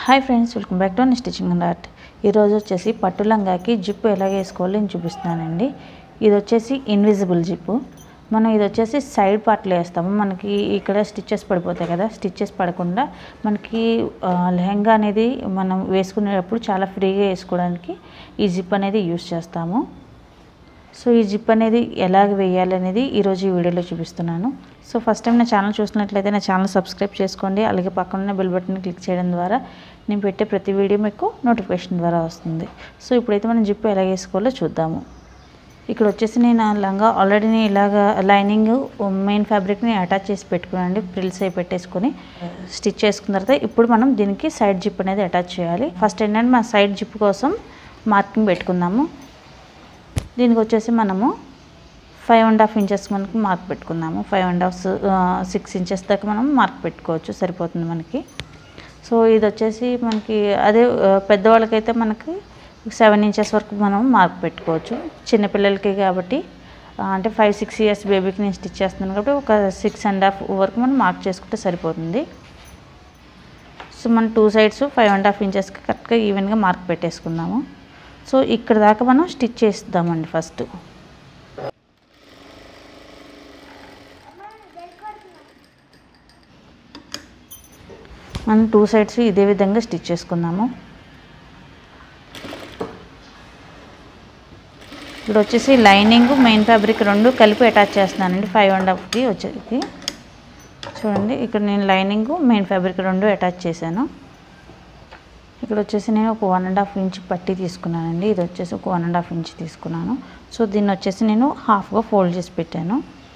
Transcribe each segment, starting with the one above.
hi friends welcome back to unstitching and art ఈరోజు వచ్చేసి పట్టు లంగాకి జిప్పు ఎలాగ వేసుకోవాలో నేను చూపిస్తున్నానండి ఇది వచ్చేసి ఇన్విజిబుల్ జిప్పు మనం ఇది వచ్చేసి సైడ్ పార్ట్లో వేస్తాము మనకి ఇక్కడ స్టిచ్చెస్ పడిపోతాయి కదా స్టిచ్చెస్ పడకుండా మనకి ఆ, లెహంగా అనేది మనం వేసుకునేటప్పుడు చాలా ఫ్రీగా వేసుకోవడానికి ఈ జిప్ అనేది యూస్ చేస్తాము సో ఈ జిప్ అనేది ఎలాగ వేయాలి అనేది ఈరోజు ఈ వీడియోలో చూపిస్తున్నాను సో ఫస్ట్ టైం నా ఛానల్ చూసినట్లయితే నా ఛానల్ సబ్స్క్రైబ్ చేసుకోండి అలాగే పక్కన బెల్ బటన్ క్లిక్ చేయడం ద్వారా నేను పెట్టే ప్రతి వీడియో మీకు నోటిఫికేషన్ ద్వారా వస్తుంది సో ఇప్పుడైతే మనం జిప్ ఎలా వేసుకోవాలో చూద్దాము ఇక్కడ వచ్చేసి నేను ఆ లంగా ఆల్రెడీ నేను ఇలాగ లైనింగ్ మెయిన్ ఫ్యాబ్రిక్ని అటాచ్ చేసి పెట్టుకున్నానండి ప్రిల్స్ అయి పెట్టేసుకొని స్టిచ్ చేసుకున్న తర్వాత ఇప్పుడు మనం దీనికి సైడ్ జిప్ అనేది అటాచ్ చేయాలి ఫస్ట్ ఏంటంటే మన సైడ్ జిప్ కోసం మార్కింగ్ పెట్టుకుందాము దీనికి వచ్చేసి మనము ఫైవ్ అండ్ హాఫ్ ఇంచెస్ మనకి మార్క్ పెట్టుకుందాము five and half six inches దాకా మనం మార్క్ పెట్టుకోవచ్చు సరిపోతుంది మనకి సో ఇది వచ్చేసి మనకి అదే ఆ, పెద్దవాళ్ళకైతే మనకి సెవెన్ ఇంచెస్ వరకు మనం మార్క్ పెట్టుకోవచ్చు చిన్నపిల్లలకి కాబట్టి ఆ, అంటే ఫైవ్ సిక్స్ ఇయర్స్ బేబీకి నేను స్టిచ్ చేస్తున్నాను కాబట్టి ఒక సిక్స్ అండ్ హాఫ్ వరకు మనం మార్క్ చేసుకుంటే సరిపోతుంది సో మనం two sides five and half ఇంచెస్కి కరెక్ట్గా ఈవెన్గా మార్క్ పెట్టేసుకుందాము సో ఇక్కడ దాకా మనం స్టిచ్ చేస్తామండి ఫస్ట్ మనం టూ సైడ్స్ ఇదే విధంగా స్టిచ్ చేసుకుందాము ఇప్పుడు వచ్చేసి లైనింగ్ మెయిన్ ఫ్యాబ్రిక్ రెండు కలిపి అటాచ్ చేస్తున్నానండి ఫైవ్ అండ్ హాఫ్కి వచ్చేసి చూడండి ఇక్కడ నేను లైనింగ్ మెయిన్ ఫ్యాబ్రిక్ రెండు అటాచ్ చేశాను ఇక్కడ వచ్చేసి నేను ఒక వన్ అండ్ హాఫ్ ఇంచ్ పట్టి తీసుకున్నానండి ఇది వచ్చేసి ఒక వన్ అండ్ హాఫ్ ఇంచ్ తీసుకున్నాను సో దీన్ని వచ్చేసి నేను హాఫ్గా ఫోల్డ్ చేసి పెట్టాను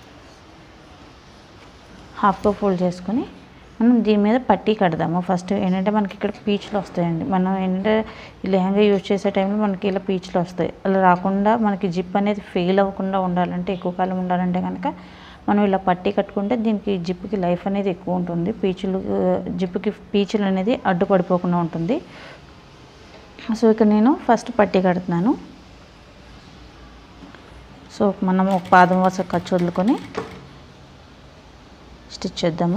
హాఫ్గా ఫోల్డ్ చేసుకొని మనం దీని మీద పట్టీ కడదాము ఫస్ట్ ఏంటంటే మనకి ఇక్కడ పీచులు వస్తాయండి మనం ఏంటంటే ఈ లెహంగా యూజ్ చేసే టైంలో మనకి ఇలా పీచులు వస్తాయి అలా రాకుండా మనకి జిప్ అనేది ఫెయిల్ అవ్వకుండా ఉండాలంటే ఎక్కువ కాలం ఉండాలంటే కనుక మనం ఇలా పట్టీ కట్టుకుంటే దీనికి జిప్కి లైఫ్ అనేది ఎక్కువ ఉంటుంది పీచులు జిప్కి పీచులు అనేది అడ్డుపడిపోకుండా ఉంటుంది సో ఇక్కడ నేను ఫస్ట్ పట్టీ కడుతున్నాను సో మనం ఒక పాదం వరుస ఖర్చు వదులుకొని స్టిచ్ చేద్దాము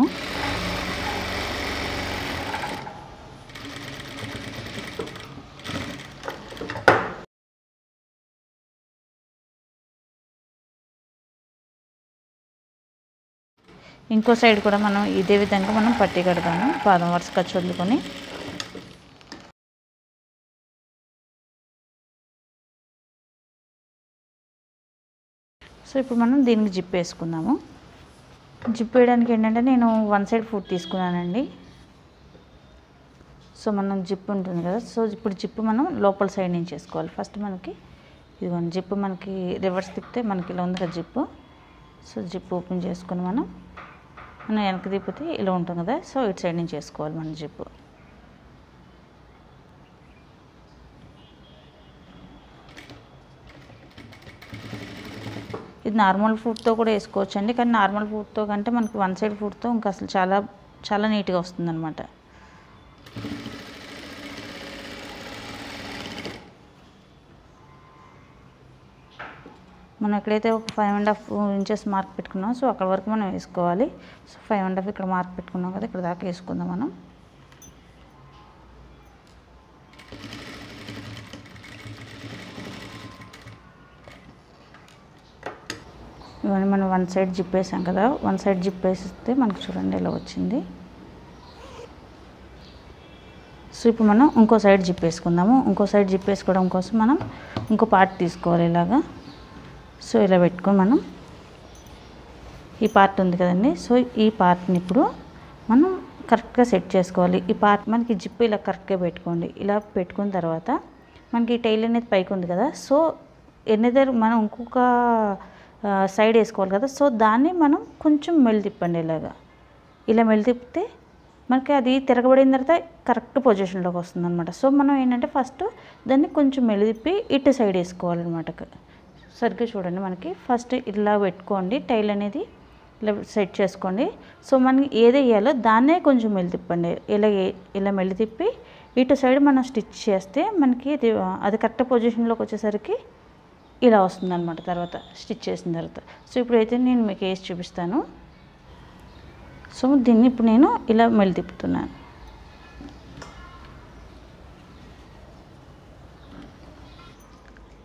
ఇంకో సైడ్ కూడా మనం ఇదే విధంగా మనం పట్టి కడదాము పాదం వరుస ఖర్చు వదులుకొని సో ఇప్పుడు మనం దీనికి జిప్ వేసుకుందాము జిప్ వేయడానికి ఏంటంటే నేను వన్ సైడ్ ఫుడ్ తీసుకున్నానండి సో మనం జిప్ ఉంటుంది కదా సో ఇప్పుడు జిప్ మనం లోపల సైడ్ నుంచి వేసుకోవాలి ఫస్ట్ మనకి ఇదిగోండి జిప్ మనకి రివర్స్ తిప్పితే మనకి ఇలా ఉంది కదా జిప్ సో జిప్ ఓపెన్ చేసుకొని మనం మనం వెనక్కి తిప్పితే ఇలా ఉంటుంది కదా సో ఇటు సైడ్ నుంచి వేసుకోవాలి మన జిప్ ఇది నార్మల్ ఫుడ్తో కూడా వేసుకోవచ్చు అండి కానీ నార్మల్ ఫుడ్తో కంటే మనకి వన్ సైడ్ ఫుడ్తో ఇంకా అసలు చాలా చాలా నీట్గా వస్తుంది అనమాట మనం ఎక్కడైతే ఒక five and half inches mark పెట్టుకున్నాం సో అక్కడ వరకు మనం వేసుకోవాలి సో ఫైవ్ అండ్ హాఫ్ ఇక్కడ మార్క్ పెట్టుకున్నాం కదా ఇక్కడ దాకా వేసుకుందాం మనం ఇవన్నీ మనం వన్ సైడ్ జిప్ వేసాం కదా వన్ సైడ్ జిప్ వేసిస్తే మనకు చూడండి ఇలా వచ్చింది సో ఇప్పుడు మనం ఇంకో సైడ్ జిప్ వేసుకుందాము ఇంకో సైడ్ జిప్ వేసుకోవడం కోసం మనం ఇంకో పార్ట్ తీసుకోవాలి ఇలాగా సో ఇలా పెట్టుకొని మనం ఈ పార్ట్ ఉంది కదండి సో ఈ పార్ట్ని ఇప్పుడు మనం కరెక్ట్గా సెట్ చేసుకోవాలి ఈ పార్ట్ మనకి జిప్ ఇలా కరెక్ట్గా పెట్టుకోండి ఇలా పెట్టుకున్న తర్వాత మనకి ఈ టైల్ అనేది పైకి ఉంది కదా సో ఎన్నదర్ మనం ఇంకొక సైడ్ వేసుకోవాలి కదా సో దాన్ని మనం కొంచెం మెల్లి తిప్పండి ఇలాగా ఇలా మెల్లి తిప్పితే మనకి అది తిరగబడిన తర్వాత కరెక్ట్ పొజిషన్లోకి వస్తుంది అనమాట సో మనం ఏంటంటే ఫస్ట్ దాన్ని కొంచెం మెల్లి తిప్పి ఇటు సైడ్ వేసుకోవాలన్నమాట సరిగ్గా చూడండి మనకి ఫస్ట్ ఇలా పెట్టుకోండి టైల్ అనేది ఇలా సెట్ చేసుకోండి సో మనకి ఏది వేయాలో దాన్నే కొంచెం మెల్లి తిప్పండి ఇలా ఏ- ఇలా మెల్లి తిప్పి ఇటు సైడ్ మనం స్టిచ్ చేస్తే మనకి ఇది అది కరెక్ట్ పొజిషన్లోకి వచ్చేసరికి ఇలా వస్తుంది అనమాట తర్వాత స్టిచ్ చేసిన తర్వాత సో ఇప్పుడైతే నేను మీకు వేసి చూపిస్తాను సో దీన్ని ఇప్పుడు నేను ఇలా మెల్లి తిప్పుతున్నాను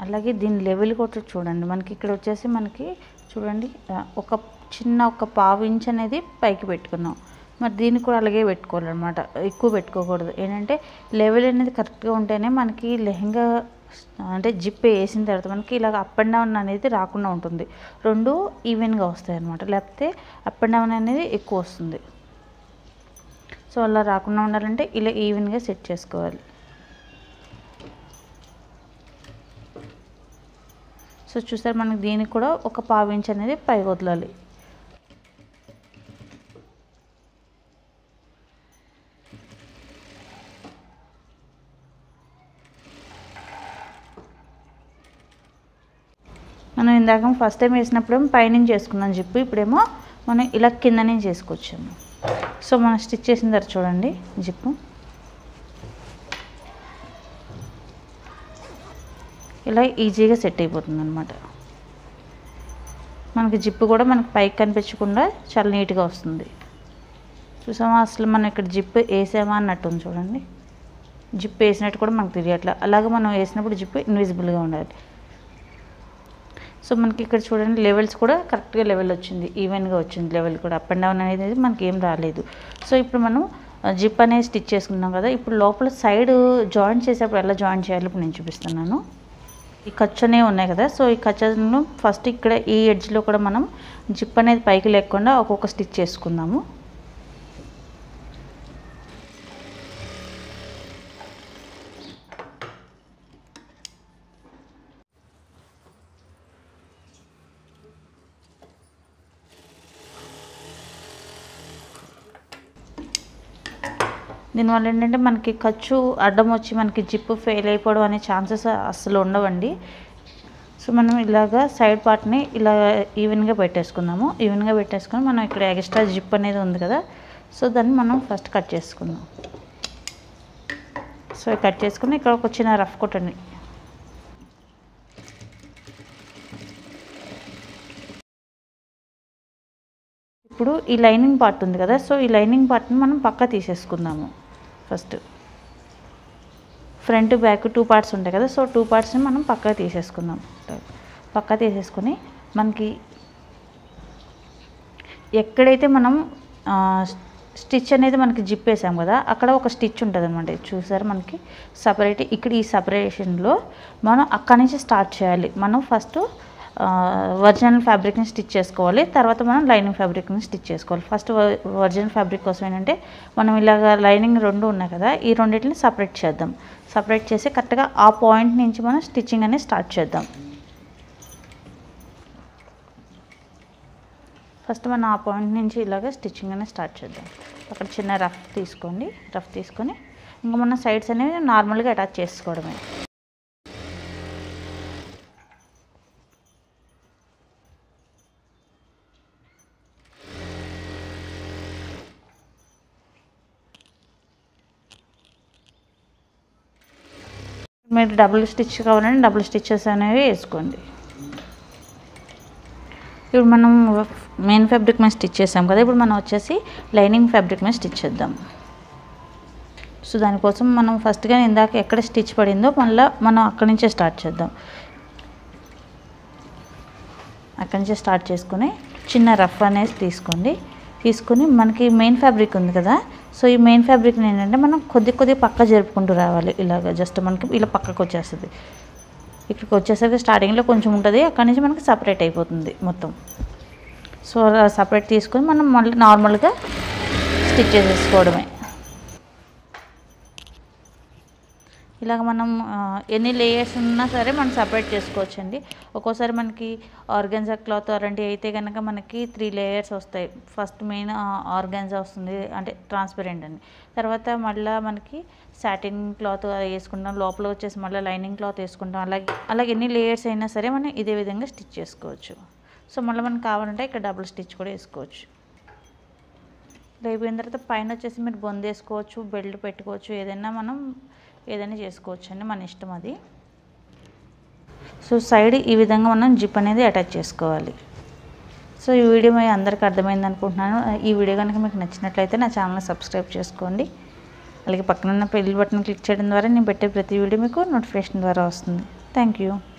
అలాగే దీని లెవెల్ కూడా చూడండి మనకి ఇక్కడ వచ్చేసి మనకి చూడండి ఆ, ఒక చిన్న ఒక పావు ఇంచ్ అనేది పైకి పెట్టుకున్నాం మరి దీన్ని కూడా అలాగే పెట్టుకోవాలన్నమాట ఎక్కువ పెట్టుకోకూడదు ఏంటంటే లెవెల్ అనేది కరెక్ట్గా ఉంటేనే మనకి లెహంగా అంటే జిప్ వేసిన తర్వాత మనకి ఇలాగ అప్ అండ్ డౌన్ అనేది రాకుండా ఉంటుంది రెండు ఈవెన్గా వస్తాయి అన్నమాట లేకపోతే అప్ అండ్ డౌన్ అనేది ఎక్కువ వస్తుంది సో అలా రాకుండా ఉండాలంటే ఇలా ఈవెన్గా సెట్ చేసుకోవాలి సో చూసారు మనకి దీనికి కూడా ఒక పావు ఇంచ్ అనేది పైకి వదలాలి మనం ఇందాక ఫస్ట్ టైం వేసినప్పుడు పైనుంచి చేసుకున్నాం జిప్పు ఇప్పుడేమో మనం ఇలా కింద నుంచి చేసుకొచ్చాము సో మనం స్టిచ్ చేసిన తర్వాత చూడండి జిప్పు ఇలా ఈజీగా సెట్ అయిపోతుంది అనమాట మనకి జిప్పు కూడా మనకి పైకి కనిపించకుండా చాలా నీట్గా వస్తుంది చూసామా అసలు మనం ఇక్కడ జిప్పు వేసామా అన్నట్టు ఉంది చూడండి జిప్పు వేసినట్టు కూడా మనకు తెలియట్లా అలాగే మనం వేసినప్పుడు జిప్పు ఇన్విజిబుల్గా ఉండాలి సో మనకి ఇక్కడ చూడండి లెవెల్స్ కూడా కరెక్ట్గా లెవెల్ వచ్చింది ఈవెన్గా వచ్చింది లెవెల్ కూడా అప్ అండ్ డౌన్ అనేది మనకి ఏం రాలేదు సో ఇప్పుడు మనం జిప్ అనేది స్టిచ్ చేసుకున్నాం కదా ఇప్పుడు లోపల సైడ్ జాయింట్ చేసేటప్పుడు ఎలా జాయిన్ చేయాలి ఇప్పుడు నేను చూపిస్తున్నాను ఈ ఖర్చు అనేవి ఉన్నాయి కదా సో ఈ ఖర్చును ఫస్ట్ ఇక్కడ ఈ ఎడ్జ్లో కూడా మనం జిప్ అనేది పైకి లేకుండా ఒక్కొక్క స్టిచ్ చేసుకుందాము దీనివల్ల ఏంటంటే మనకి ఖర్చు అడ్డం వచ్చి మనకి జిప్పు ఫెయిల్ అయిపోవడం అనే ఛాన్సెస్ అస్సలు ఉండవండి సో మనం ఇలాగా సైడ్ పార్ట్ని ఇలా ఈవెన్గా పెట్టేసుకుందాము ఈవెన్గా పెట్టేసుకొని మనం ఇక్కడ ఎక్స్ట్రా జిప్ అనేది ఉంది కదా సో దాన్ని మనం ఫస్ట్ కట్ చేసుకుందాం సో కట్ చేసుకుని ఇక్కడ ఒక చిన్న రఫ్ కొట్టండి ఇప్పుడు ఈ లైనింగ్ పార్ట్ ఉంది కదా సో ఈ లైనింగ్ పార్ట్ని మనం పక్క తీసేసుకుందాము first front back two parts ఉంటాయి కదా సో టూ పార్ట్స్ని మనం పక్క తీసేసుకుందాం పక్క తీసేసుకొని మనకి ఎక్కడైతే మనం ఆ, స్టిచ్ అనేది మనకి జిప్ వేసాం కదా అక్కడ ఒక స్టిచ్ ఉంటుంది అనమాట చూసారు మనకి సపరేట్ ఇక్కడ ఈ సపరేషన్లో మనం అక్కడి నుంచి స్టార్ట్ చేయాలి మనం ఫస్ట్ ఒరిజినల్ ఫ్యాబ్రిక్ని స్టిచ్ చేసుకోవాలి తర్వాత మనం లైనింగ్ ఫ్యాబ్రిక్ని స్టిచ్ చేసుకోవాలి ఫస్ట్ ఒరిజినల్ ఫ్యాబ్రిక్ కోసం ఏంటంటే మనం ఇలాగ లైనింగ్ రెండు ఉన్నాయి కదా ఈ రెండింటిని సపరేట్ చేద్దాం సపరేట్ చేసి కరెక్ట్గా ఆ పాయింట్ నుంచి మనం స్టిచ్చింగ్ అనేది స్టార్ట్ చేద్దాం ఫస్ట్ మనం ఆ పాయింట్ నుంచి ఇలాగ స్టిచ్చింగ్ అనేది స్టార్ట్ చేద్దాం అక్కడ చిన్న రఫ్ తీసుకోండి రఫ్ తీసుకొని ఇంకా మన సైడ్స్ అనేవి నార్మల్గా అటాచ్ చేసుకోవడమే మీరు డబుల్ స్టిచ్ కావాలంటే డబుల్ స్టిచెస్ అనేవి వేసుకోండి ఇప్పుడు మనం మెయిన్ ఫ్యాబ్రిక్ మీద స్టిచ్ చేసాం కదా ఇప్పుడు మనం వచ్చేసి లైనింగ్ ఫ్యాబ్రిక్ మీద స్టిచ్ చేద్దాం సో దానికోసం మనం ఫస్ట్గా ఇందాక ఎక్కడ స్టిచ్ పడిందో మళ్ళీ మనం అక్కడి నుంచే స్టార్ట్ చేద్దాం అక్కడి నుంచే స్టార్ట్ చేసుకుని చిన్న రఫ్ అనేది తీసుకోండి తీసుకుని మనకి మెయిన్ ఫ్యాబ్రిక్ ఉంది కదా సో ఈ మెయిన్ ఫ్యాబ్రిక్ని ఏంటంటే మనం కొద్ది కొద్ది పక్క జరుపుకుంటూ రావాలి ఇలాగ జస్ట్ మనకి ఇలా పక్కకు వచ్చేస్తుంది ఇక్కడికి వచ్చేసరికి స్టార్టింగ్లో కొంచెం ఉంటుంది అక్కడి నుంచి మనకి సపరేట్ అయిపోతుంది మొత్తం సో అలా సపరేట్ తీసుకొని మనం మళ్ళీ నార్మల్గా స్టిచ్ చేసేసుకోవడమే ఇలాగ మనం ఆ, ఎన్ని లేయర్స్ ఉన్నా సరే మనం సపరేట్ చేసుకోవచ్చండి ఒక్కోసారి మనకి ఆర్గెన్జా క్లాత్ అలాంటివి అయితే కనుక మనకి త్రీ లేయర్స్ వస్తాయి ఫస్ట్ మెయిన్ ఆర్గెన్జా వస్తుంది అంటే ట్రాన్స్పరెంట్ అండి తర్వాత మళ్ళీ మనకి సాటిన్ క్లాత్ వేసుకుంటాం లోపల వచ్చేసి మళ్ళీ లైనింగ్ క్లాత్ వేసుకుంటాం అలాగే అలాగే ఎన్ని లేయర్స్ అయినా సరే మనం ఇదే విధంగా స్టిచ్ చేసుకోవచ్చు సో మళ్ళీ మనకు కావాలంటే ఇక్కడ డబుల్ స్టిచ్ కూడా వేసుకోవచ్చు ఇది అయిపోయిన తర్వాత పైన వచ్చేసి మీరు బొంద వేసుకోవచ్చు బెల్ట్ పెట్టుకోవచ్చు ఏదైనా మనం ఏదైనా చేసుకోవచ్చు అండి మన ఇష్టం అది సో సైడ్ ఈ విధంగా మనం జిప్ అనేది అటాచ్ చేసుకోవాలి సో ఈ వీడియో మీ అందరికీ అర్థమైంది అనుకుంటున్నాను ఈ వీడియో కనుక మీకు నచ్చినట్లయితే నా ఛానల్ సబ్స్క్రైబ్ చేసుకోండి అలాగే పక్కన ఉన్న బెల్ బటన్ క్లిక్ చేయడం ద్వారా నేను పెట్టే ప్రతి వీడియో మీకు నోటిఫికేషన్ ద్వారా వస్తుంది థ్యాంక్ యూ